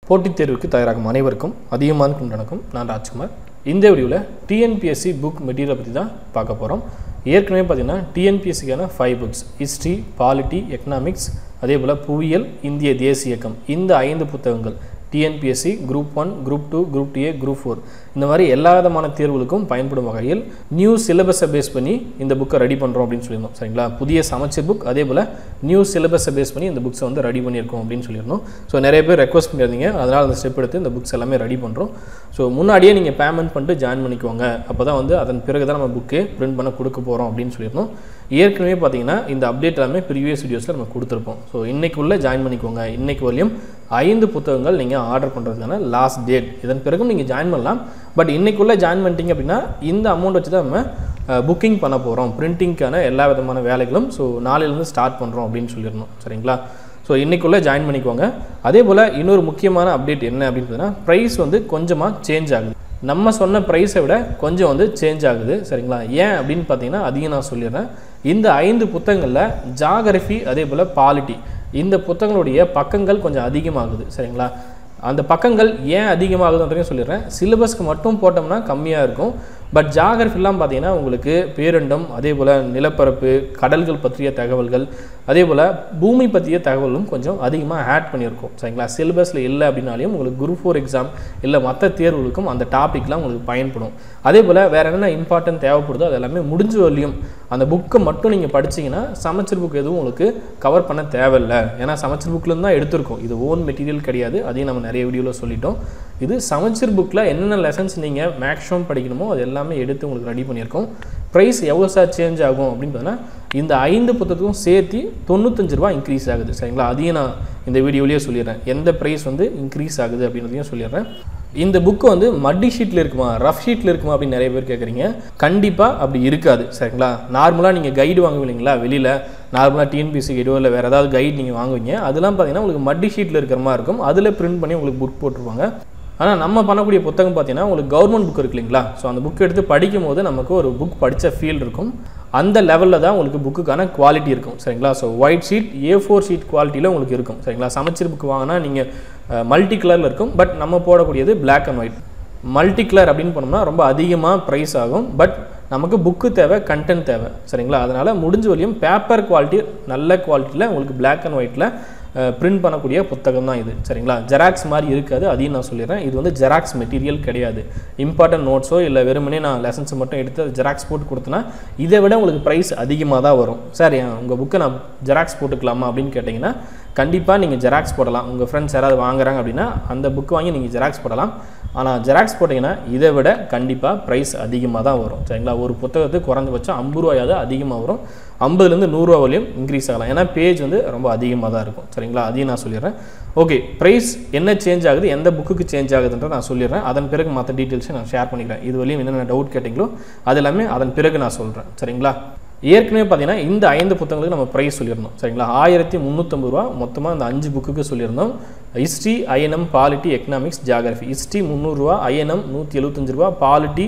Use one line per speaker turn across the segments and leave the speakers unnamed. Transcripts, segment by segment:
போட்டித் தேர்வுக்கு தயாராகும் அனைவருக்கும் அதிகமான வணக்கம் நான் ராஜ்குமார் இந்த வீடியோவில் டிஎன்பிஎஸ்சி புக் மெட்டீரியலை பற்றி தான் பார்க்க போகிறோம் ஏற்கனவே பார்த்தீங்கன்னா டிஎன்பிஎஸ்சிக்கான five books history polity economics அதே போல் புவியியல் இந்திய தேசிய இயக்கம் இந்த ஐந்து புத்தகங்கள் TNPSC group one group two group two A group four இந்த மாதிரி எல்லா விதமான தேர்வுகளுக்கும் பயன்படும் வகையில் நியூ சிலபஸை பேஸ் பண்ணி இந்த புக்கை ரெடி பண்ணுறோம் அப்படின்னு சொல்லியிருந்தோம் சரிங்களா புதிய சமச்சீர் புக் அதே போல் நியூ சிலபஸை பேஸ் பண்ணி இந்த புக்ஸை வந்து ரெடி பண்ணியிருக்கோம் அப்படின்னு சொல்லியிருந்தோம் ஸோ நிறைய பேர் ரெக்வஸ்ட் பண்ணியிருந்தீங்க அதனால் அந்த ஸ்டெப் எடுத்து இந்த புக்ஸ் எல்லாமே ரெடி பண்ணுறோம் ஸோ முன்னாடியே நீங்கள் பேமெண்ட் பண்ணிட்டு ஜாயின் பண்ணிக்கோங்க அப்போ தான் வந்து அதன் பிறகு தான் நம்ம புக்கு பிரிண்ட் பண்ண கொடுக்க போகிறோம் அப்படின்னு சொல்லியிருந்தோம் ஏற்கனவே பார்த்தீங்கன்னா இந்த அப்டேட் எல்லாமே ப்ரீவியஸ் வீடியோஸில் நம்ம கொடுத்துருப்போம் ஸோ இன்றைக்குள்ளே ஜாயின் பண்ணிக்கோங்க இன்றைக்கு வரையும் ஐந்து புத்தகங்கள் நீங்கள் ஆர்டர் பண்ணுறதுக்கான லாஸ்ட் டேட் இதன் பிறகும் நீங்கள் ஜாயின் பண்ணலாம் பட் இன்றைக்குள்ளே ஜாயின் பண்ணிட்டீங்க அப்படின்னா இந்த அமௌண்ட் வச்சு தான் நம்ம புக்கிங் பண்ண போகிறோம் பிரிண்டிங்க்கான எல்லா விதமான வேலைகளும் ஸோ நாளையிலேருந்து ஸ்டார்ட் பண்ணுறோம் அப்படின்னு சொல்லிடணும் சரிங்களா ஸோ இன்றைக்குள்ளே ஜாயின் பண்ணிக்கோங்க அதே போல் இன்னொரு முக்கியமான அப்டேட் என்ன அப்படின்னு பார்த்தீங்கன்னா ப்ரைஸ் வந்து கொஞ்சமாக சேஞ்ச் ஆகுது நம்ம சொன்ன ப்ரைஸை விட கொஞ்சம் வந்து சேஞ்ச் ஆகுது சரிங்களா ஏன் அப்படின்னு பார்த்தீங்கன்னா அதையும் நான் சொல்லிடுறேன் இந்த ஐந்து புத்தகங்களில் ஜாகிரஃபி அதே போல் பாலிட்டி இந்த புத்தகங்களுடைய பக்கங்கள் கொஞ்சம் அதிகமாகுது சரிங்களா அந்த பக்கங்கள் ஏன் அதிகமாகுதுன்றதையும் சொல்லிடுறேன் சிலபஸ்க்கு மட்டும் போட்டோம்னா கம்மியாக இருக்கும் பட் ஜாகிரஃபிலாம் பார்த்தீங்கன்னா உங்களுக்கு பேரண்டம் அதே போல் நிலப்பரப்பு கடல்கள் பற்றிய தகவல்கள் அதே போல் பூமி பற்றிய தகவலும் கொஞ்சம் அதிகமாக ஆட் பண்ணியிருக்கோம் சரிங்களா சிலபஸில் இல்லை அப்படின்னாலையும் உங்களுக்கு குரூப் ஃபோர் எக்ஸாம் இல்லை மற்ற தேர்வுகளுக்கும் அந்த டாப்பிக்லாம் உங்களுக்கு பயன்படும் அதே போல் வேறு என்னென்ன இம்பார்ட்டன்ட் தேவைப்படுதோ அது எல்லாமே முடிஞ்ச வரலையும் அந்த புக்கை மட்டும் நீங்கள் படிச்சிங்கன்னா சமச்சீர் புக் எதுவும் உங்களுக்கு கவர் பண்ண தேவையில்லை ஏன்னா சமச்சீர் புக்லேருந்து தான் எடுத்திருக்கோம் இது ஓன் மெட்டீரியல் கிடையாது அதையும் நம்ம நிறைய வீடியோவில் சொல்லிட்டோம் இது சமச்சீர் புக்கில் என்னென்ன லெசன்ஸ் நீங்கள் மேக்ஸிமம் படிக்கணுமோ அது எல்லாமே எடுத்து உங்களுக்கு ரெடி பண்ணியிருக்கோம் ப்ரைஸ் எவ்வளோ சார் சேஞ்ச் ஆகும் அப்படின்னு பார்த்தீங்கன்னா இந்த ஐந்து புத்தகத்துக்கும் சேர்த்து தொண்ணூத்தஞ்சு ரூபா இன்க்ரீஸ் ஆகுது சரிங்களா அதையும் நான் இந்த வீடியோலேயே சொல்லிடுறேன் எந்த ப்ரைஸ் வந்து இன்க்ரீஸ் ஆகுது அப்படின்றதையும் சொல்லிடுறேன் இந்த புக்கு வந்து மட்டி ஷீட்டில் இருக்குமா ரஃப் ஷீட்டில் இருக்குமா அப்படின்னு நிறைய பேர் கேட்குறீங்க கண்டிப்பாக அப்படி இருக்காது சரிங்களா நார்மலாக நீங்கள் கைடு வாங்குவீங்களா வெளியில் நார்மலாக டிஎன்பிசி கைடோ இல்லை வேறு ஏதாவது கைடு நீங்கள் வாங்குவீங்க அதெல்லாம் பார்த்தீங்கன்னா உங்களுக்கு மட்டி ஷீட்டில் இருக்கிற மாதிரி இருக்கும் அதில் பிரிண்ட் பண்ணி உங்களுக்கு புக் போட்டுருவாங்க ஆனால் நம்ம பண்ணக்கூடிய புத்தகம் பார்த்தீங்கன்னா உங்களுக்கு கவர்மெண்ட் புக் இருக்கு இல்லைங்களா ஸோ அந்த புக் எடுத்து படிக்கும் போது நமக்கு ஒரு புக் படித்த ஃபீல் இருக்கும் அந்த லெவலில் தான் உங்களுக்கு புக்குக்கான குவாலிட்டி இருக்கும் சரிங்களா so white sheet A four sheet குவாலிட்டியில் உங்களுக்கு இருக்கும் சரிங்களா சமச்சீர் புக் வாங்கினா நீங்கள் மல்டி கலரில் இருக்கும் பட் நம்ம போடக்கூடியது black and white multi colour அப்படின்னு பண்ணோம்னா ரொம்ப அதிகமாக ப்ரைஸ் ஆகும் பட் நமக்கு புக்கு தேவை கண்டென்ட் தேவை சரிங்களா அதனால் முடிஞ்ச வரையும் பேப்பர் குவாலிட்டி நல்ல குவாலிட்டியில் உங்களுக்கு பிளாக் அண்ட் ஒயிட்டில் பிரிண்ட் பண்ணக்கூடிய புத்தகம் தான் இது சரிங்களா ஜெராக்ஸ் மாதிரி இருக்காது அதையும் நான் சொல்லிடுறேன் இது வந்து ஜெராக்ஸ் மெட்டீரியல் கிடையாது இம்பார்ட்டன்ட் நோட்ஸோ இல்லை வெறுமனே நான் லெசன்ஸ் மட்டும் எடுத்து ஜெராக்ஸ் போட்டு கொடுத்தேன்னா இதை விட உங்களுக்கு ப்ரைஸ் அதிகமாக தான் வரும் சார் உங்கள் புக்கை நான் ஜெராக்ஸ் போட்டுக்கலாமா அப்படின்னு கேட்டிங்கன்னா கண்டிப்பாக நீங்கள் ஜெராக்ஸ் போடலாம் உங்கள் ஃப்ரெண்ட்ஸ் யாராவது வாங்குறாங்க அப்படின்னா அந்த புக் வாங்கி நீங்கள் ஜெராக்ஸ் போடலாம் ஆனால் ஜெராக்ஸ் போட்டிங்கன்னா இதை விட கண்டிப்பாக ப்ரைஸ் அதிகமாக தான் வரும் சரிங்களா ஒரு புத்தகத்துக்கு குறைஞ்சபட்சம் ஐம்பது ரூபாயாவது அதிகமாக வரும் ஐம்பதுலேருந்து நூறுரூவா வரையும் இன்க்ரீஸ் ஆகலாம் ஏன்னா பேஜ் வந்து ரொம்ப அதிகமாக தான் இருக்கும் சரிங்களா அதையும் நான் சொல்லிடுறேன் ஓகே ப்ரைஸ் என்ன சேஞ்ச் ஆகுது எந்த புக்குக்கு சேஞ்ச் ஆகுதுன்ற நான் சொல்லிடுறேன் அதன் பிறகு மற்ற டீட்டெயில்ஸை நான் ஷேர் பண்ணிக்கிறேன் இது வரையும் என்னென்ன டவுட் கேட்டிங்களோ அது எல்லாமே அதன் பிறகு நான் சொல்கிறேன் சரிங்களா ஏற்கனவே பார்த்தீங்கன்னா இந்த ஐந்து புத்தகங்களுக்கு நம்ம ப்ரைஸ் சொல்லியிருந்தோம் சரிங்களா ஆயிரத்தி முந்நூற்றம்பது ரூபா மொத்தமாக இந்த அஞ்சு புக்குக்கு சொல்லியிருந்தோம் history INM polity economics geography history முந்நூறுரூவா ஐஎன்எம் நூற்றி எழுபத்தஞ்சு ரூபா பாலிட்டி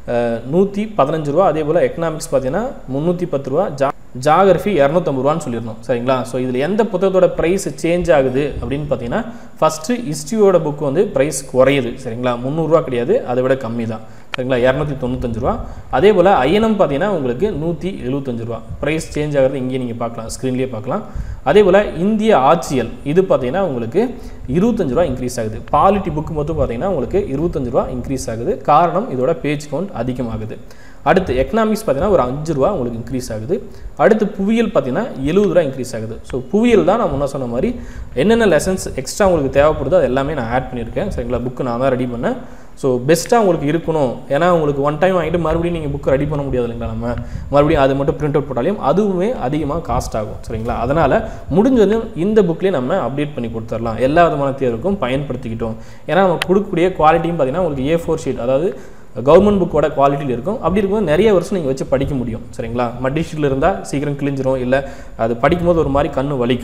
நூற்றி பதினஞ்சு ரூபா அதே போல் எக்கனாமிக்ஸ் பார்த்தீங்கன்னா முந்நூற்றி பத்து ரூபா ஜா ஜாகிரஃபி இரநூத்தம்பது ரூபான்னு சொல்லியிருந்தோம் சரிங்களா ஸோ இதில் எந்த புத்தகத்தோட ப்ரைஸ் சேஞ்ச் ஆகுது அப்படின்னு பார்த்தீங்கன்னா ஃபஸ்ட்டு ஹிஸ்ட்ரியோட புக் வந்து ப்ரைஸ் குறையுது சரிங்களா முந்நூறுரூவா கிடையாது அதை விட கம்மி தான் சரிங்களா இரநூத்தி தொண்ணூத்தஞ்சு ரூபா அதே போல் ஐஎன்எம் பார்த்தீங்கன்னா உங்களுக்கு நூற்றி எழுபத்தஞ்சு ரூபா ப்ரைஸ் சேஞ்ச் ஆகிறது இங்கேயே நீங்கள் பார்க்கலாம் ஸ்க்ரீன்லேயே பார்க்கலாம் அதே போல் இந்திய ஆட்சியல் இது பார்த்தீங்கன்னா உங்களுக்கு இருபத்தஞ்சு ரூபா இன்க்ரீஸ் ஆகுது பாலிட்டி புக் மட்டும் பார்த்தீங்கன்னா உங்களுக்கு இருபத்தஞ்சு ரூபா இன்க்ரீஸ் ஆகுது காரணம் இதோட பேஜ் கவுண்ட் அதிகமாகுது அடுத்து எக்கனாமிக்ஸ் பார்த்தீங்கன்னா ஒரு அஞ்சு ரூபா உங்களுக்கு இன்க்ரீஸ் ஆகுது அடுத்து புவியியல் பார்த்தீங்கன்னா எழுபது ரூபா இன்க்ரீஸ் ஆகுது ஸோ புவியியல் தான் நான் முன்ன சொன்ன மாதிரி என்னென்ன லெசன்ஸ் எக்ஸ்ட்ரா உங்களுக்கு தேவைப்படுதோ அது எல்லாமே நான் ஆட் பண்ணியிருக்கேன் சரிங்களா புக்கு நான் தான் ரெடி பண்ணேன் ஸோ பெஸ்ட்டாக உங்களுக்கு இருக்கணும் ஏன்னா உங்களுக்கு ஒன் டைம் வாங்கிட்டு மறுபடியும் நீங்கள் புக் ரெடி பண்ண முடியாது இல்லைங்களா நம்ம மறுபடியும் அது மட்டும் பிரிண்ட் அவுட் போட்டாலையும் அதுவுமே அதிகமாக காஸ்ட் ஆகும் சரிங்களா அதனால் முடிஞ்சது இந்த புக்லேயே நம்ம அப்டேட் பண்ணி கொடுத்துடலாம் எல்லா விதமான தேர்வுக்கும் பயன்படுத்திக்கிட்டோம் ஏன்னா நம்ம கொடுக்கக்கூடிய குவாலிட்டியும் பார்த்தீங்கன்னா உங்களுக்கு ஏ ஃபோர் ஷீட் அதாவது கவர்மெண்ட் புக்கோட குவாலிட்டியில் இருக்கும் அப்படி இருக்கும்போது நிறைய வருஷம் நீங்கள் வச்சு படிக்க முடியும் சரிங்களா மட்டி ஷீட்டில் இருந்தால் சீக்கிரம் கிழிஞ்சிரும் இல்லை அது படிக்கும்போது ஒரு மாதிரி கண்ணு வலிக்கும்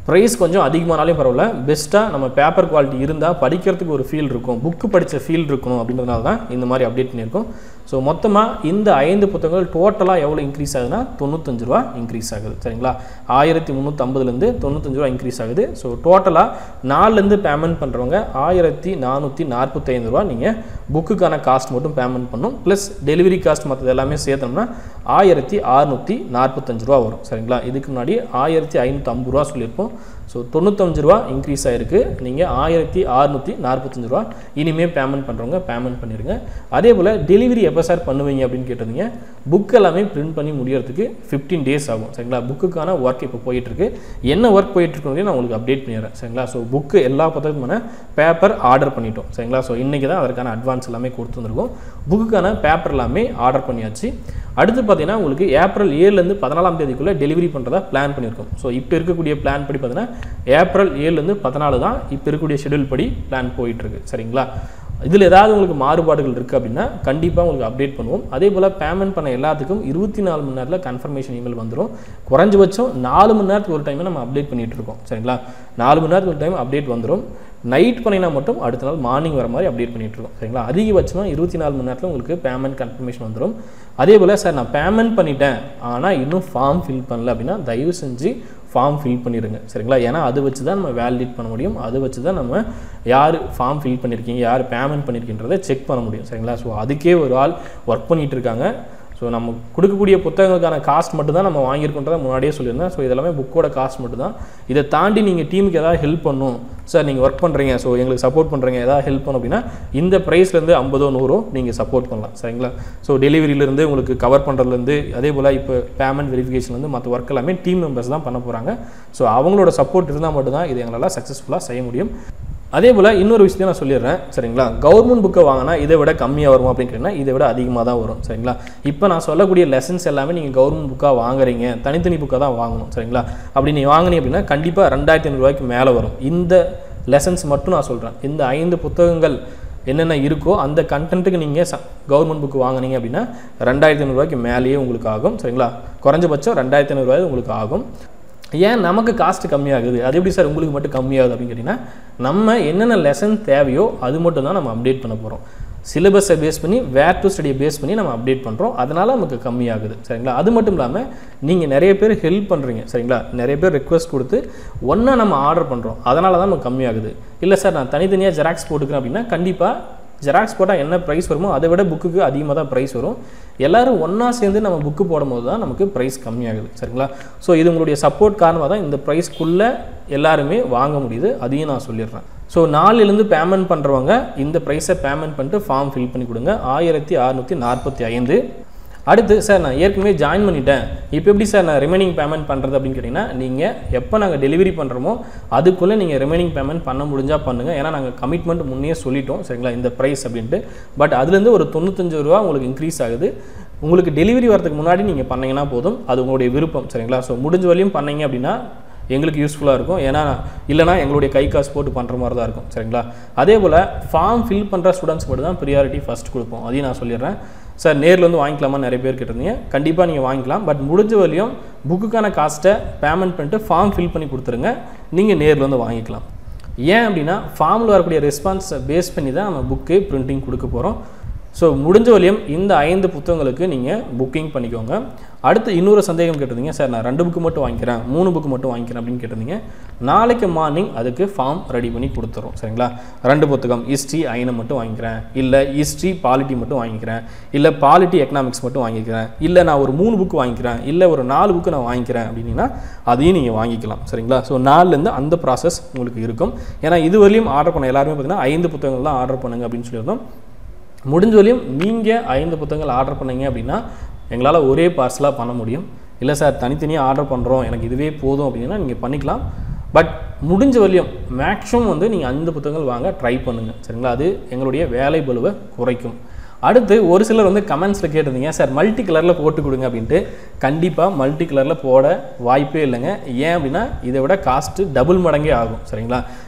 ப்ரைஸ் கொஞ்சம் அதிகமானாலும் பரவாயில்ல பெஸ்ட்டாக நம்ம பேப்பர் குவாலிட்டி இருந்தால் படிக்கிறதுக்கு ஒரு ஃபீல் இருக்கும் புக்கு படித்த ஃபீல் இருக்கணும் அப்படின்றதுனால தான் இந்த மாதிரி அப்டேட் பண்ணியிருக்கோம் ஸோ மொத்தமாக இந்த ஐந்து புத்தகங்கள் டோட்டலாக எவ்வளோ இன்க்ரீஸ் ஆகுதுன்னா தொண்ணூத்தஞ்சு ரூபா இன்க்ரீஸ் ஆகுது சரிங்களா ஆயிரத்தி முந்நூற்றம்பதுலேருந்து தொண்ணூத்தஞ்சு ரூபா இன்க்ரீஸ் ஆகுது ஸோ டோட்டலாக நாலுலேருந்து பேமெண்ட் பண்ணுறவங்க ஆயிரத்தி நானூற்றி நாற்பத்தைந்து ரூபா நீங்கள் புக்குக்கான காஸ்ட் மட்டும் பேமெண்ட் பண்ணும் ப்ளஸ் டெலிவரி காஸ்ட் மற்றது எல்லாமே சேர்த்தோம்னா ஆயிரத்தி அறுநூற்றி நாற்பத்தஞ்சு ரூபா வரும் சரிங்களா இதுக்கு முன்னாடி ஆயிரத்தி ஐநூற்றி ஐம்பது ரூபா சொல்லியிருப்போம் ஸோ தொண்ணூத்தஞ்சு ரூபா இன்க்ரீஸ் ஆகிருக்கு நீங்கள் ஆயிரத்தி அறுநூற்றி நாற்பத்தஞ்சு ரூபா இனிமேல் பேமெண்ட் பண்ணுறவங்க பேமெண்ட் பண்ணிடுங்க அதே போல் டெலிவரி எப்போ சார் பண்ணுவீங்க அப்படின்னு கேட்டிருந்தீங்க புக் எல்லாமே பிரிண்ட் பண்ணி முடியறதுக்கு ஃபிஃப்டீன் டேஸ் ஆகும் சரிங்களா புக்குக்கான ஒர்க் இப்போ போயிட்டுருக்கு என்ன ஒர்க் போயிட்டுருக்கு நான் உங்களுக்கு அப்டேட் பண்ணிடுறேன் சரிங்களா ஸோ புக்கு எல்லா புத்தகத்துமான பேப்பர் ஆர்டர் பண்ணிட்டோம் சரிங்களா ஸோ இன்றைக்கி தான் அதற்கான அட்வான்ஸ் எல்லாமே கொடுத்துருந்துருக்கோம் புக்குக்கான பேப்பர் எல்லாமே ஆர்டர் பண்ணியாச்சு அடுத்து பார்த்தீங்கன்னா உங்களுக்கு ஏப்ரல் ஏழுலேருந்து பதினாலாம் தேதிக்குள்ளே டெலிவரி பண்ணுறதா பிளான் பண்ணியிருக்கோம் ஸோ இப்போ இருக்கக்கூடிய பிளான் படி பார்த்தீங்கன்னா ஏப்ரல் ஏழுலேருந்து பதினாலு தான் இப்போ இருக்கக்கூடிய ஷெடியூல் படி பிளான் போயிட்டுருக்கு சரிங்களா இதில் ஏதாவது உங்களுக்கு மாறுபாடுகள் இருக்குது அப்படின்னா கண்டிப்பாக உங்களுக்கு அப்டேட் பண்ணுவோம் அதே போல் பேமெண்ட் பண்ண எல்லாத்துக்கும் இருபத்தி நாலு மணி நேரத்தில் கன்ஃபர்மேஷன் இமெயில் வந்துடும் குறைஞ்சபட்சம் நாலு மணி நேரத்துக்கு ஒரு டைம் நம்ம அப்டேட் பண்ணிகிட்டு இருக்கோம் சரிங்களா நாலு மணி நேரத்துக்கு ஒரு டைம் அப்டேட் வந்துடும் நைட் பண்ணினா மட்டும் அடுத்த நாள் மார்னிங் வர மாதிரி அப்டேட் பண்ணிட்டு இருக்கோம் சரிங்களா அதிகபட்சமாக இருபத்தி நாலு மணி நேரத்தில் உங்களுக்கு பேமெண்ட் கன்ஃபர்மேஷன் வந்துடும் அதே போல் சார் நான் பேமெண்ட் பண்ணிட்டேன் ஆனால் இன்னும் ஃபார்ம் ஃபில் பண்ணல அப்படின்னா தயவு செஞ்சு ஃபார்ம் ஃபில் பண்ணிடுங்க சரிங்களா ஏன்னா அது வச்சு தான் நம்ம வேலிடேட் பண்ண முடியும் அது வச்சு தான் நம்ம யார் ஃபார்ம் ஃபில் பண்ணியிருக்கீங்க யார் பேமெண்ட் பண்ணியிருக்கின்றதை செக் பண்ண முடியும் சரிங்களா ஸோ அதுக்கே ஒரு ஆள் ஒர்க் பண்ணிகிட்டு இருக்காங்க ஸோ நம்ம கொடுக்கக்கூடிய புத்தகங்களுக்கான காஸ்ட் மட்டும் தான் நம்ம வாங்கியிருக்கோன்றதை முன்னாடியே சொல்லியிருந்தேன் ஸோ இதெல்லாமே புக்கோட காஸ்ட் மட்டும் தான் இதை தாண்டி நீங்கள் டீமுக்கு ஏதாவது ஹெல்ப் பண்ணும் சார் நீங்கள் ஒர்க் பண்ணுறீங்க ஸோ எங்களுக்கு சப்போர்ட் பண்ணுறீங்க ஏதாவது ஹெல்ப் பண்ணும் அப்படின்னா இந்த ப்ரைஸ்லேருந்து ஐம்பதோ நூறோ நீங்கள் சப்போர்ட் பண்ணலாம் சரிங்களா ஸோ டெலிவரியிலேருந்து உங்களுக்கு கவர் பண்ணுறதுலேருந்து அதே போல் இப்போ பேமெண்ட் வெரிஃபிகேஷன்லேருந்து மற்ற ஒர்க் எல்லாமே டீம் மெம்பர்ஸ் தான் பண்ண போகிறாங்க ஸோ அவங்களோட சப்போர்ட் இருந்தால் மட்டும்தான் இது எங்களால் சக்ஸஸ்ஃபுல்லாக செய்ய முடியும் அதே போல் இன்னொரு விஷயத்தையும் நான் சொல்லிடுறேன் சரிங்களா கவர்மெண்ட் புக்கை வாங்கினா இதை விட கம்மியாக வருமா அப்படின்னு கேட்டிங்கன்னா இதை விட அதிகமாக தான் வரும் சரிங்களா இப்போ நான் சொல்லக்கூடிய லெசன்ஸ் எல்லாமே நீங்கள் கவர்மெண்ட் புக்காக வாங்குறீங்க தனித்தனி புக்காக தான் வாங்கணும் சரிங்களா அப்படி நீங்கள் வாங்கினீங்க அப்படின்னா கண்டிப்பாக ரெண்டாயிரத்தி ஐநூறுரூவாய்க்கு மேலே வரும் இந்த லெசன்ஸ் மட்டும் நான் சொல்கிறேன் இந்த ஐந்து புத்தகங்கள் என்னென்ன இருக்கோ அந்த கண்டென்ட்டுக்கு நீங்கள் ச கவர்மெண்ட் புக் வாங்குனீங்க அப்படின்னா ரெண்டாயிரத்தி ஐநூறுரூவாய்க்கு மேலேயே உங்களுக்கு ஆகும் சரிங்களா குறைஞ்சபட்சம் ரெண்டாயிரத்தி ஐநூறுரூவாய் உங்களுக்கு ஆகும் ஏன் நமக்கு காஸ்ட் கம்மியாகுது அது எப்படி சார் உங்களுக்கு மட்டும் கம்மியாகுது அப்படின்னு கேட்டிங்கன்னா நம்ம என்னென்ன லெசன் தேவையோ அது மட்டும் தான் நம்ம அப்டேட் பண்ண போகிறோம் சிலபஸை பேஸ் பண்ணி வேர் டு ஸ்டடியை பேஸ் பண்ணி நம்ம அப்டேட் பண்ணுறோம் அதனால் நமக்கு கம்மியாகுது சரிங்களா அது மட்டும் இல்லாமல் நீங்கள் நிறைய பேர் ஹெல்ப் பண்ணுறீங்க சரிங்களா நிறைய பேர் ரெக்வஸ்ட் கொடுத்து ஒன்றா நம்ம ஆர்டர் பண்ணுறோம் அதனால தான் நமக்கு கம்மியாகுது இல்லை சார் நான் தனித்தனியாக ஜெராக்ஸ் போட்டுக்கிறேன் அப்படின்னா கண்டிப்பாக ஜெராக்ஸ் போட்டால் என்ன ப்ரைஸ் வருமோ அதை விட புக்குக்கு அதிகமாக தான் ப்ரைஸ் வரும் எல்லோரும் ஒன்றா சேர்ந்து நம்ம புக்கு போடும்போது தான் நமக்கு ப்ரைஸ் கம்மியாகுது சரிங்களா ஸோ இது உங்களுடைய சப்போர்ட் காரணமாக தான் இந்த ப்ரைஸ்க்குள்ளே எல்லாருமே வாங்க முடியுது அதையும் நான் சொல்லிடுறேன் ஸோ நாலுலேருந்து பேமெண்ட் பண்ணுறவங்க இந்த ப்ரைஸை பேமெண்ட் பண்ணிட்டு ஃபார்ம் ஃபில் பண்ணி கொடுங்க ஆயிரத்தி அறநூற்றி நாற்பத்தி ஐந்து அடுத்து சார் நான் ஏற்கனவே ஜாயின் பண்ணிட்டேன் இப்போ எப்படி சார் நான் ரிமைனிங் பேமெண்ட் பண்ணுறது அப்படின்னு கேட்டிங்கன்னா நீங்கள் எப்போ நாங்கள் டெலிவரி பண்ணுறோமோ அதுக்குள்ளே நீங்கள் ரிமைனிங் பேமெண்ட் பண்ண முடிஞ்சால் பண்ணுங்கள் ஏன்னா நாங்கள் கமிட்மெண்ட் முன்னே சொல்லிட்டோம் சரிங்களா இந்த ப்ரைஸ் அப்படின்ட்டு பட் அதுலேருந்து ஒரு தொண்ணூத்தஞ்சு ரூபா உங்களுக்கு இன்க்ரீஸ் ஆகுது உங்களுக்கு டெலிவரி வரதுக்கு முன்னாடி நீங்கள் பண்ணீங்கன்னா போதும் அது உங்களுடைய விருப்பம் சரிங்களா ஸோ முடிஞ்ச வரையும் பண்ணீங்க அப்படின்னா எங்களுக்கு யூஸ்ஃபுல்லாக இருக்கும் ஏன்னா இல்லைனா எங்களுடைய கை காசு போட்டு பண்ணுற மாதிரி தான் இருக்கும் சரிங்களா அதே போல் ஃபார்ம் ஃபில் பண்ணுற ஸ்டூடெண்ட்ஸ் மட்டும் தான் ப்ரியாரிட்டி ஃபஸ்ட் கொடுப்போம் அதையும் நான் சொல்லிடுறேன் சார் நேரில் வந்து வாங்கிக்கலாமா நிறைய பேர் கேட்டிருந்தீங்க கண்டிப்பாக நீங்கள் வாங்கிக்கலாம் பட் முடிஞ்ச வரையும் புக்குக்கான காஸ்ட்டை பேமெண்ட் பண்ணிட்டு ஃபார்ம் ஃபில் பண்ணி கொடுத்துருங்க நீங்கள் நேரில் வந்து வாங்கிக்கலாம் ஏன் அப்படின்னா ஃபார்மில் வரக்கூடிய ரெஸ்பான்ஸை பேஸ் பண்ணி தான் நம்ம புக்கு பிரிண்டிங் கொடுக்க போகிறோம் ஸோ முடிஞ்ச வழியும் இந்த ஐந்து புத்தகங்களுக்கு நீங்கள் புக்கிங் பண்ணிக்கோங்க அடுத்து இன்னொரு சந்தேகம் கேட்டிருந்தீங்க சார் நான் ரெண்டு புக்கு மட்டும் வாங்கிக்கிறேன் மூணு புக்கு மட்டும் வாங்கிக்கிறேன் அப்படின்னு கேட்டிருந்தீங்க நாளைக்கு மார்னிங் அதுக்கு ஃபார்ம் ரெடி பண்ணி கொடுத்துறோம் சரிங்களா ரெண்டு புத்தகம் ஹிஸ்ட்ரி ஐனை மட்டும் வாங்கிக்கிறேன் இல்லை ஹிஸ்ட்ரி பாலிட்டி மட்டும் வாங்கிக்கிறேன் இல்லை பாலிட்டி எக்கனாமிக்ஸ் மட்டும் வாங்கிக்கிறேன் இல்லை நான் ஒரு மூணு புக்கு வாங்கிக்கிறேன் இல்லை ஒரு நாலு புக்கு நான் வாங்கிக்கிறேன் அப்படின்னா அதையும் நீங்கள் வாங்கிக்கலாம் சரிங்களா ஸோ நாலுலேருந்து அந்த ப்ராசஸ் உங்களுக்கு இருக்கும் ஏன்னா இதுவரையும் ஆர்டர் பண்ண எல்லாருமே பார்த்தீங்கன்னா ஐந்து புத்தகங்கள் தான் ஆர்டர் பண்ணுங்க அப்படின்னு சொல்லியிருந்தோம் முடிஞ்ச வரையும் நீங்கள் ஐந்து புத்தகங்கள் ஆர்டர் பண்ணீங்க அப்படின்னா எங்களால் ஒரே பார்சலாக பண்ண முடியும் இல்லை சார் தனித்தனியாக ஆர்டர் பண்ணுறோம் எனக்கு இதுவே போதும் அப்படின்னா நீங்கள் பண்ணிக்கலாம் பட் முடிஞ்ச வரையும் மேக்ஸிமம் வந்து நீங்கள் அந்த புத்தகங்கள் வாங்க ட்ரை பண்ணுங்கள் சரிங்களா அது எங்களுடைய வேலை பலுவை குறைக்கும் அடுத்து ஒரு சிலர் வந்து கமெண்ட்ஸில் கேட்டிருந்தீங்க சார் மல்டி கலரில் போட்டு கொடுங்க அப்படின்ட்டு கண்டிப்பாக மல்டி கலரில் போட வாய்ப்பே இல்லைங்க ஏன் அப்படின்னா இதை விட காஸ்ட்டு டபுள் மடங்கே ஆகும் சரிங்களா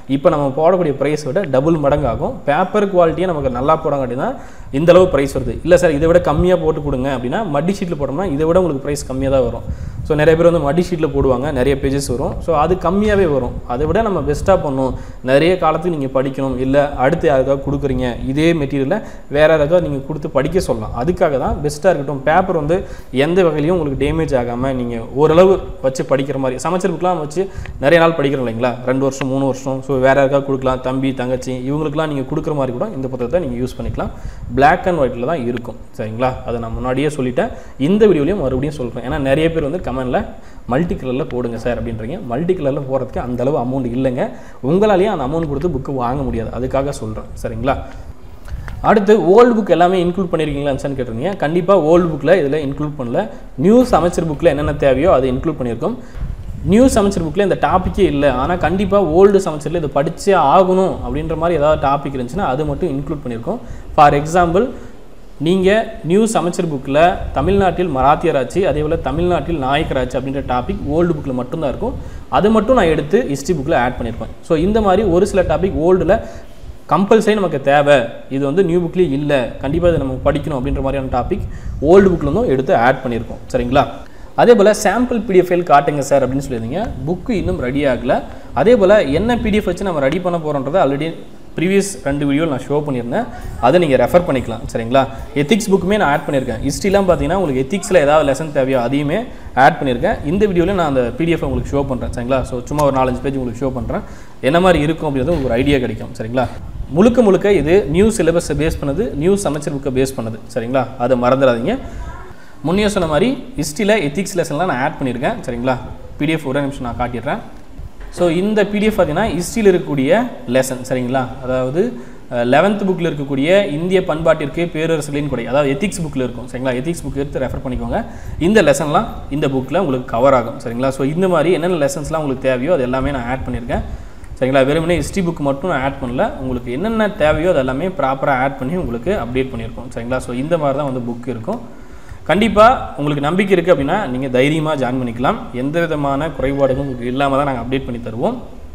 இப்போ நம்ம போடக்கூடிய ப்ரைஸ் விட டபுள் மடங்கு ஆகும் பேப்பர் குவாலிட்டியை நமக்கு நல்லா போடாங்காட்டி தான் இந்த அளவு ப்ரைஸ் வருது இல்லை சார் இதை விட கம்மியாக போட்டு கொடுங்க அப்படின்னா மட்டி ஷீட்டில் போட்டோம்னா இதை விட உங்களுக்கு ப்ரைஸ் கம்மியாக தான் வரும் ஸோ நிறைய பேர் வந்து மட்டி ஷீட்டில் போடுவாங்க நிறைய பேஜஸ் வரும் ஸோ அது கம்மியாகவே வரும் அதை விட நம்ம பெஸ்ட்டாக பண்ணணும் நிறைய காலத்துக்கு நீங்கள் படிக்கணும் இல்லை அடுத்து யாருக்காவது கொடுக்குறீங்க இதே மெட்டீரியலை வேறு யாருக்காவது நீங்கள் கொடுத்து படிக்க சொல்லலாம் அதுக்காக தான் பெஸ்ட்டாக இருக்கட்டும் பேப்பர் வந்து எந்த வகையிலையும் உங்களுக்கு டேமேஜ் ஆகாமல் நீங்கள் ஓரளவு வச்சு படிக்கிற மாதிரி சமைச்சர் புக்கெலாம் வச்சு நிறைய நாள் படிக்கிறோம் இல்லைங்களா ரெண்டு வருஷம் மூணு வருஷம் ஸோ வேறு யாருக்காவது கொடுக்கலாம் தம்பி தங்கச்சி இவங்களுக்குலாம் நீங்கள் கொடுக்குற மாதிரி கூட இந்த புத்தகத்தை நீங்கள் யூஸ் பண்ணிக்கலாம் Black அண்ட் ஒயிட்டில் தான் இருக்கும் சரிங்களா அதை நான் முன்னாடியே சொல்லிட்டேன் இந்த வீடியோலையும் மறுபடியும் சொல்கிறேன் ஏன்னா நிறைய பேர் வந்து கமெண்டில் மல்டி கலரில் போடுங்க சார் அப்படின்றீங்க மல்டி கலரில் போகிறதுக்கு அந்த அளவு அமௌண்ட் இல்லைங்க உங்களாலேயே அந்த அமௌண்ட் கொடுத்து புக்கு வாங்க முடியாது அதுக்காக சொல்கிறேன் சரிங்களா அடுத்து ஓல்டு புக் எல்லாமே இன்க்ளூட் பண்ணியிருக்கீங்களான்னு கேட்டிருந்தீங்க கண்டிப்பாக ஓல்டு புக்கில் இதில் இன்க்ளூட் பண்ணல நியூஸ் அமைச்சர் புக்கில் என்னென்ன தேவையோ அதை இன்க்ளூட் பண்ணியிருக்கோம் நியூஸ் அமைச்சர் புக்கில் இந்த டாப்பிக்கே இல்லை ஆனால் கண்டிப்பாக ஓல்டு சமைச்சரில் இதை படிச்சே ஆகணும் அப்படின்ற மாதிரி ஏதாவது டாபிக் இருந்துச்சுன்னா அது மட்டும் இன்க்ளூட் பண்ணியிருக்கோம் ஃபார் எக்ஸாம்பிள் நீங்கள் நியூஸ் அமைச்சர் புக்கில் தமிழ்நாட்டில் மராத்தியர் ஆட்சி அதே போல் தமிழ்நாட்டில் நாயக்கர் ஆட்சி அப்படின்ற டாபிக் ஓல்டு புக்கில் மட்டும்தான் இருக்கும் அது மட்டும் நான் எடுத்து ஹிஸ்ட்ரி புக்கில் ஆட் பண்ணியிருப்பேன் ஸோ இந்த மாதிரி ஒரு சில டாபிக் ஓல்டில் கம்பல்சரி நமக்கு தேவை இது வந்து நியூ புக்லேயே இல்லை கண்டிப்பாக இதை நம்ம படிக்கணும் அப்படின்ற மாதிரியான டாபிக் ஓல்டு புக்லேருந்தும் எடுத்து ஆட் பண்ணியிருக்கோம் சரிங்களா அதே போல் சாம்பிள் பிடிஎஃப் ஃபைல் காட்டுங்க சார் அப்படின்னு சொல்லியிருந்தீங்க புக்கு இன்னும் ரெடி ஆகலை அதே போல் என்ன பிடிஎஃப் வச்சு நம்ம ரெடி பண்ண போகிறோன்றதை ஆல்ரெடி ப்ரீவியஸ் ரெண்டு வீடியோவில் நான் ஷோ பண்ணியிருந்தேன் அதை நீங்கள் ரெஃபர் பண்ணிக்கலாம் சரிங்களா எத்திக்ஸ் புக்குமே நான் ஆட் பண்ணியிருக்கேன் ஹிஸ்ட்ரிலாம் பார்த்தீங்கன்னா உங்களுக்கு எத்திக்ஸில் ஏதாவது லெசன் தேவையோ அதையுமே ஆட் பண்ணியிருக்கேன் இந்த வீடியோவில் நான் அந்த பிடிஎஃப் உங்களுக்கு ஷோ பண்ணுறேன் சரிங்களா ஸோ சும்மா ஒரு நாலஞ்சு பேஜ் உங்களுக்கு ஷோ பண்ணுறேன் என்ன மாதிரி இருக்கும் அப்படின்றது உங்களுக்கு ஒரு ஐடியா கிடைக்கும் சரிங்களா முழுக்க முழுக்க இது நியூ சிலபஸை பேஸ் பண்ணது நியூ அமைச்சர் புக்கை பேஸ் பண்ணது சரிங்களா அதை மறந்துடாதீங்க முன்னே சொன்ன மாதிரி ஹிஸ்ட்ரியில் எத்திக்ஸ் லெசன்லாம் நான் ஆட் பண்ணியிருக்கேன் சரிங்களா பிடிஎஃப் ஒரு நிமிஷம் நான் காட்டிடுறேன் ஸோ இந்த பிடிஎஃப் பார்த்தீங்கன்னா ஹிஸ்ட்ரியில் இருக்கக்கூடிய லெசன் சரிங்களா அதாவது லெவன்த் புக்கில் இருக்கக்கூடிய இந்திய பண்பாட்டிற்கு பேரரசுகளின் கொடை அதாவது எத்திக்ஸ் புக்கில் இருக்கும் சரிங்களா எத்திக்ஸ் புக் எடுத்து ரெஃபர் பண்ணிக்கோங்க இந்த லெசன்லாம் இந்த புக்கில் உங்களுக்கு கவர் ஆகும் சரிங்களா ஸோ இந்த மாதிரி என்னென்ன லெசன்ஸ்லாம் உங்களுக்கு தேவையோ அது எல்லாமே நான் ஆட் பண்ணியிருக்கேன் சரிங்களா வெறுமனே ஹிஸ்ட்ரி புக் மட்டும் நான் ஆட் பண்ணல உங்களுக்கு என்னென்ன தேவையோ அது எல்லாமே ப்ராப்பராக ஆட் பண்ணி உங்களுக்கு அப்டேட் பண்ணியிருக்கோம் சரிங்களா ஸோ இந்த மாதிரி தான் வந்து புக் இருக்கும் கண்டிப்பாக உங்களுக்கு நம்பிக்கை இருக்குது அப்படின்னா நீங்கள் தைரியமாக ஜாயின் பண்ணிக்கலாம் எந்த விதமான குறைபாடுகளும் உங்களுக்கு இல்லாமல் தான் நாங்கள் அப்டேட் பண்ணி தருவோம்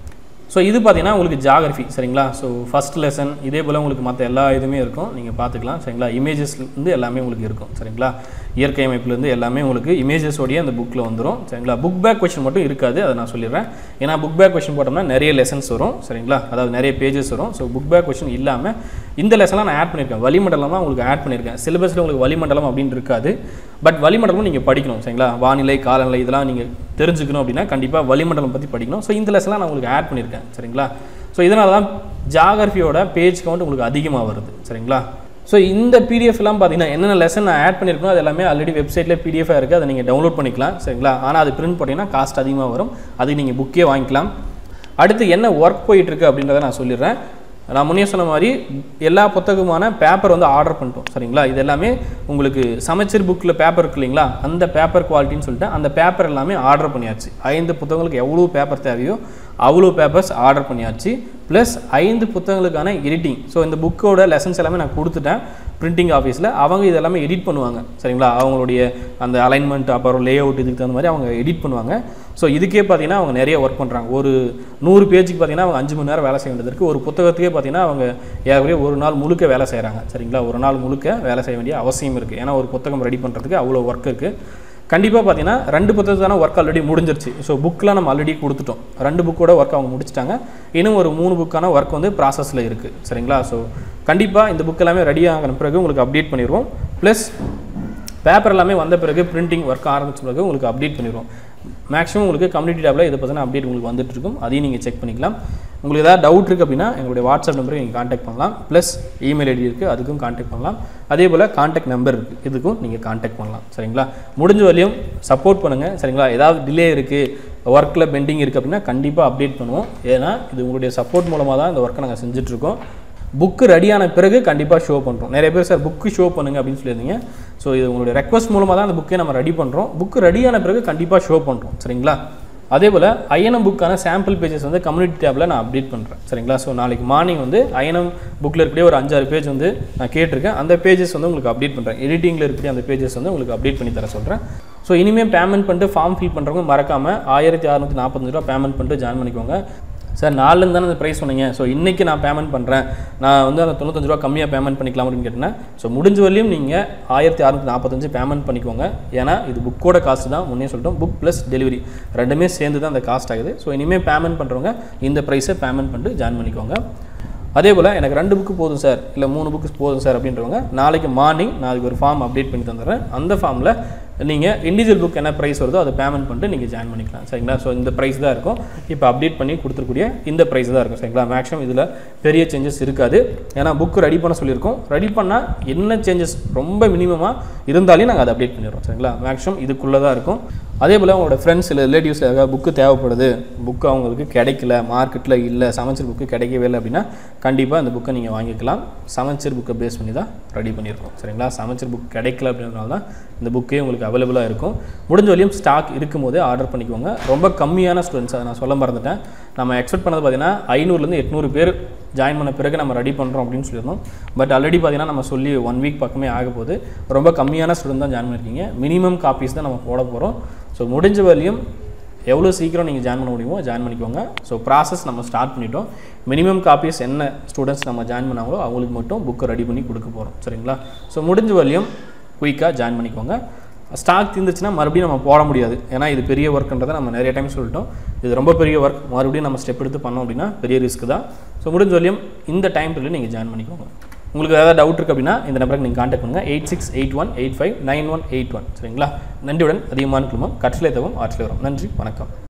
ஸோ இது பார்த்தீங்கன்னா உங்களுக்கு ஜாகிரஃபி சரிங்களா ஸோ ஃபஸ்ட் லெசன் இதே போல் உங்களுக்கு மற்ற எல்லா இதுவுமே இருக்கும் நீங்கள் பார்த்துக்கலாம் சரிங்களா இமேஜஸ்லேருந்து எல்லாமே உங்களுக்கு இருக்கும் சரிங்களா இயற்கை அமைப்புலேருந்து எல்லாமே உங்களுக்கு இமேஜஸோடைய அந்த புக்கில் வந்துடும் சரிங்களா புக் பேக் கொஷின் மட்டும் இருக்காது அதை நான் சொல்லிடுறேன் ஏன்னா புக் பேக் கொஷின் போட்டோம்னா நிறைய லெசன்ஸ் வரும் சரிங்களா அதாவது நிறைய பேஜஸ் வரும் ஸோ புக் பேக் கொஷின் இல்லாமல் இந்த லெசன்லாம் நான் ஆட் பண்ணியிருக்கேன் வளிமண்டலமாக உங்களுக்கு ஆட் பண்ணியிருக்கேன் சிலபஸில் உங்களுக்கு வளிமண்டலம் அப்படின்னு இருக்காது பட் வளிமண்டலமும் நீங்கள் படிக்கணும் சரிங்களா வானிலை காலநிலை இதெல்லாம் நீங்கள் தெரிஞ்சுக்கணும் அப்படின்னா கண்டிப்பாக வளிமண்டலம் பற்றி படிக்கணும் ஸோ இந்த லெசன்லாம் நான் உங்களுக்கு ஆட் பண்ணியிருக்கேன் சரிங்களா ஸோ இதனால தான் ஜாகிரஃபியோட பேஜ் கவுண்ட் உங்களுக்கு அதிகமாக வருது சரிங்களா ஸோ இந்த பிடிஎஃப்லாம் பார்த்தீங்கன்னா என்னென்ன லெசன் நான் ஆட் பண்ணியிருக்கணும் அது எல்லாமே ஆல்ரெடி வெப்சைட்டில் பிடிஎஃபாக இருக்குது அதை நீங்கள் டவுன்லோட் பண்ணிக்கலாம் சரிங்களா ஆனால் அது பிரிண்ட் போட்டிங்கன்னா காஸ்ட் அதிகமாக வரும் அதுக்கு நீங்கள் புக்கே வாங்கிக்கலாம் அடுத்து என்ன ஒர்க் போயிட்டுருக்கு அப்படின்றத நான் சொல்லிடுறேன் நான் முன்னே சொன்ன மாதிரி எல்லா புத்தகமான பேப்பர் வந்து ஆர்டர் பண்ணிட்டோம் சரிங்களா இது எல்லாமே உங்களுக்கு சமைச்சர் புக்கில் பேப்பர் இருக்கு இல்லைங்களா அந்த பேப்பர் குவாலிட்டின்னு சொல்லிட்டு அந்த பேப்பர் எல்லாமே ஆர்டர் பண்ணியாச்சு ஐந்து புத்தகங்களுக்கு எவ்வளோ பேப்பர் தேவையோ அவ்வளோ பேப்பர்ஸ் ஆர்டர் பண்ணியாச்சு ப்ளஸ் ஐந்து புத்தகங்களுக்கான எடிட்டிங் ஸோ இந்த புக்கோட லெசன்ஸ் எல்லாமே நான் கொடுத்துட்டேன் பிரிண்டிங் ஆஃபீஸில் அவங்க இது எல்லாமே எடிட் பண்ணுவாங்க சரிங்களா அவங்களுடைய அந்த அலைன்மெண்ட் அப்புறம் லே அவுட் இதுக்கு தகுந்த மாதிரி அவங்க எடிட் பண்ணுவாங்க ஸோ இதுக்கே பார்த்தீங்கன்னா அவங்க நிறைய ஒர்க் பண்ணுறாங்க ஒரு நூறு பேஜுக்கு பார்த்தீங்கன்னா அவங்க அஞ்சு மணி நேரம் வேலை செய்ய வேண்டியது இருக்குது ஒரு புத்தகத்துக்கே பார்த்தீங்கன்னா அவங்க ஏற்கனவே ஒரு நாள் முழுக்க வேலை செய்கிறாங்க சரிங்களா ஒரு நாள் முழுக்க வேலை செய்ய வேண்டிய அவசியம் இருக்குது ஏன்னா ஒரு புத்தகம் ரெடி பண்ணுறதுக்கு அவ்வளோ ஒர்க் இருக்குது கண்டிப்பாக பார்த்தீங்கன்னா ரெண்டு புத்தகத்துக்கான ஒர்க் ஆல்ரெடி முடிஞ்சிருச்சு ஸோ புக்கெலாம் நம்ம ஆல்ரெடி கொடுத்துட்டோம் ரெண்டு புக்கோட ஒர்க் அவங்க முடிச்சிட்டாங்க இன்னும் ஒரு மூணு புக்கான ஒர்க் வந்து ப்ராசஸில் இருக்குது சரிங்களா ஸோ கண்டிப்பாக இந்த புக் எல்லாமே ரெடி ஆகின பிறகு உங்களுக்கு அப்டேட் பண்ணிடுவோம் ப்ளஸ் பேப்பர் எல்லாமே வந்த பிறகு பிரிண்டிங் ஒர்க் ஆரம்பிச்ச பிறகு உங்களுக்கு அப்டேட் பண்ணிடுவோம் மேக்ஸிமம் உங்களுக்கு கம்யூனிட்டி டேப்பில் இதை பற்றின அப்டேட் உங்களுக்கு வந்துட்டு இருக்கும் அதையும் நீங்கள் செக் பண்ணிக்கலாம் உங்களுக்கு ஏதாவது டவுட் இருக்குது அப்படின்னா எங்களுடைய வாட்ஸ்அப் நம்பருக்கு நீங்கள் காண்டாக்ட் பண்ணலாம் ப்ளஸ் இமெயில் ஐடி இருக்குது அதுக்கும் காண்டாக்ட் பண்ணலாம் அதே போல் காண்டாக்ட் நம்பர் இருக்குது இதுக்கும் நீங்கள் காண்டாக்ட் பண்ணலாம் சரிங்களா முடிஞ்ச வரையும் சப்போர்ட் பண்ணுங்கள் சரிங்களா ஏதாவது டிலே இருக்குது ஒர்க்கில் பெண்டிங் இருக்குது அப்படின்னா கண்டிப்பாக அப்டேட் பண்ணுவோம் ஏன்னா இது உங்களுடைய சப்போர்ட் மூலமாக தான் இந்த ஒர்க்கை நாங்கள் செஞ்சுட்ருக்கோம் புக்கு ரெடியான பிறகு கண்டிப்பாக ஷோ பண்ணுறோம் நிறைய பேர் சார் புக்கு ஷோ பண்ணுங்க அப்படின்னு சொல்லியிருந்தீங்க ஸோ இது உங்களுடைய ரெக்வஸ்ட் மூலமாக தான் அந்த புக்கை நம்ம ரெடி பண்ணுறோம் புக்கு ரெடியான பிறகு கண்டிப்பாக ஷோ பண்ணுறோம் சரிங்களா அதே போல் ஐஎன்எம் புக்கான சாம்பிள் பேஜஸ் வந்து கம்யூனிட்டி டேப்பில் நான் அப்டேட் பண்ணுறேன் சரிங்களா ஸோ நாளைக்கு மார்னிங் வந்து ஐஎன்எம் புக்கில் இருக்கக்கூடிய ஒரு அஞ்சாறு பேஜ் வந்து நான் கேட்டிருக்கேன் அந்த பேஜஸ் வந்து உங்களுக்கு அப்டேட் பண்ணுறேன் எடிட்டிங்கில் இருக்கக்கூடிய அந்த பேஜஸ் வந்து உங்களுக்கு அப்டேட் பண்ணி தர சொல்கிறேன் ஸோ இனிமேல் பேமெண்ட் பண்ணிட்டு ஃபார்ம் ஃபில் பண்ணுறவங்க மறக்காமல் ஆயிரத்தி அறநூற்றி நாற்பத்தஞ்சு ரூபா பேமெண்ட் பண்ணிட்டு ஜாயின் பண்ணிக்கோங்க சார் நாலுலேருந்து தானே அந்த ப்ரைஸ் சொன்னீங்க ஸோ இன்றைக்கி நான் பேமெண்ட் பண்ணுறேன் நான் வந்து அந்த தொண்ணூத்தஞ்சு ரூபா கம்மியாக பேமெண்ட் பண்ணிக்கலாம் அப்படின்னு கேட்டேன் ஸோ முடிஞ்ச வரையும் நீங்கள் ஆயிரத்தி அறுநூற்றி நாற்பத்தஞ்சு பேமெண்ட் பண்ணிக்கோங்க ஏன்னா இது புக்கோட காஸ்ட் தான் முன்னே சொல்லிட்டோம் புக் ப்ளஸ் டெலிவரி ரெண்டுமே சேர்ந்து தான் அந்த காஸ்ட் ஆகுது ஸோ இனிமேல் பேமெண்ட் பண்ணுறவங்க இந்த ப்ரைஸை பேமெண்ட் பண்ணிட்டு ஜாயின் பண்ணிக்கோங்க அதே போல் எனக்கு ரெண்டு புக்கு போதும் சார் இல்லை மூணு புக்கு போதும் சார் அப்படின்றவங்க நாளைக்கு மார்னிங் நான் அதுக்கு ஒரு ஃபார்ம் அப்டேட் பண்ணி தந்துடுறேன் அந்த ஃபார்மில் நீங்கள் இண்டிவிஜுவல் புக் என்ன ப்ரைஸ் வருதோ அதை பேமெண்ட் பண்ணிட்டு நீங்கள் ஜாயின் பண்ணிக்கலாம் சரிங்களா ஸோ இந்த ப்ரைஸ் தான் இருக்கும் இப்போ அப்டேட் பண்ணி கொடுத்துருக்கூடிய இந்த ப்ரைஸ் தான் இருக்கும் சரிங்களா மேக்ஸிமம் இதில் பெரிய சேஞ்சஸ் இருக்காது ஏன்னா புக் ரெடி பண்ண சொல்லியிருக்கோம் ரெடி பண்ணால் என்ன சேஞ்சஸ் ரொம்ப மினிமமாக இருந்தாலே நாங்கள் அதை அப்டேட் பண்ணிடுறோம் சரிங்களா மேக்ஸிமம் இதுக்குள்ளே தான் இருக்கும் அதே போல் உங்களோட ஃப்ரெண்ட்ஸ் இல்லை ரிலேட்டிவ்ஸ் ஏதாவது புக்கு தேவைப்படுது புக்கு அவங்களுக்கு கிடைக்கல மார்க்கெட்டில் இல்லை சமைச்சர் புக்கு கிடைக்கவே இல்லை அப்படின்னா கண்டிப்பாக அந்த புக்கை நீங்கள் வாங்கிக்கலாம் சமைச்சர் புக்கை பேஸ் பண்ணி தான் ரெடி பண்ணியிருக்கோம் சரிங்களா சமைச்சர் புக் கிடைக்கல அப்படின்றனால தான் இந்த புக்கே உங்களுக்கு அவைலபிளாக இருக்கும் முடிஞ்ச வரையும் ஸ்டாக் இருக்கும்போதே ஆர்டர் பண்ணிக்கோங்க ரொம்ப கம்மியான ஸ்டூடெண்ட்ஸ் அதை நான் சொல்ல மறந்துட்டேன் நம்ம எக்ஸ்பெக்ட் பண்ணது பார்த்தீங்கன்னா ஐநூறுலேருந்து எட்நூறு பேர் ஜாயின் பண்ண பிறகு நம்ம ரெடி பண்ணுறோம் அப்படின்னு சொல்லியிருந்தோம் பட் ஆல்ரெடி பார்த்தீங்கன்னா நம்ம சொல்லி ஒன் வீக் பக்கமே ஆக போகுது ரொம்ப கம்மியான ஸ்டூடெண்ட் தான் ஜாயின் பண்ணியிருக்கீங்க மினிமம் காப்பீஸ் தான் நம்ம போட போகிறோம் ஸோ முடிஞ்ச வரையும் எவ்வளோ சீக்கிரம் நீங்கள் ஜாயின் பண்ண முடியுமோ ஜாயின் பண்ணிக்கோங்க ஸோ ப்ராசஸ் நம்ம ஸ்டார்ட் பண்ணிட்டோம் மினிமம் காப்பீஸ் என்ன ஸ்டூடெண்ட்ஸ் நம்ம ஜாயின் பண்ணாங்களோ அவங்களுக்கு மட்டும் புக்கை ரெடி பண்ணி கொடுக்க போகிறோம் சரிங்களா ஸோ முடிஞ்ச வரையும் குயிக்காக ஜாயின் பண்ணிக்கோங்க ஸ்டாக் தீர்ந்துச்சுன்னா மறுபடியும் நம்ம போட முடியாது ஏன்னா இது பெரிய ஒர்க்குன்றதை நம்ம நிறைய டைம் சொல்லிட்டோம் இது ரொம்ப பெரிய ஒர்க் மறுபடியும் நம்ம ஸ்டெப் எடுத்து பண்ணோம் அப்படின்னா பெரிய ரிஸ்க் தான் ஸோ முடிஞ்ச வரையும் இந்த டைம் நீங்கள் ஜாயின் பண்ணிக்கோங்க உங்களுக்கு ஏதாவது டவுட் இருக்குது அப்படின்னா இந்த நம்பருக்கு நீங்கள் கான்டாக்ட் பண்ணுங்கள் eight six eight one eight five nine one eight one சரிங்களா நன்றியுடன் அதிகமான குழுமம் கற்றலை தவும் ஆற்றில் வரும் நன்றி வணக்கம்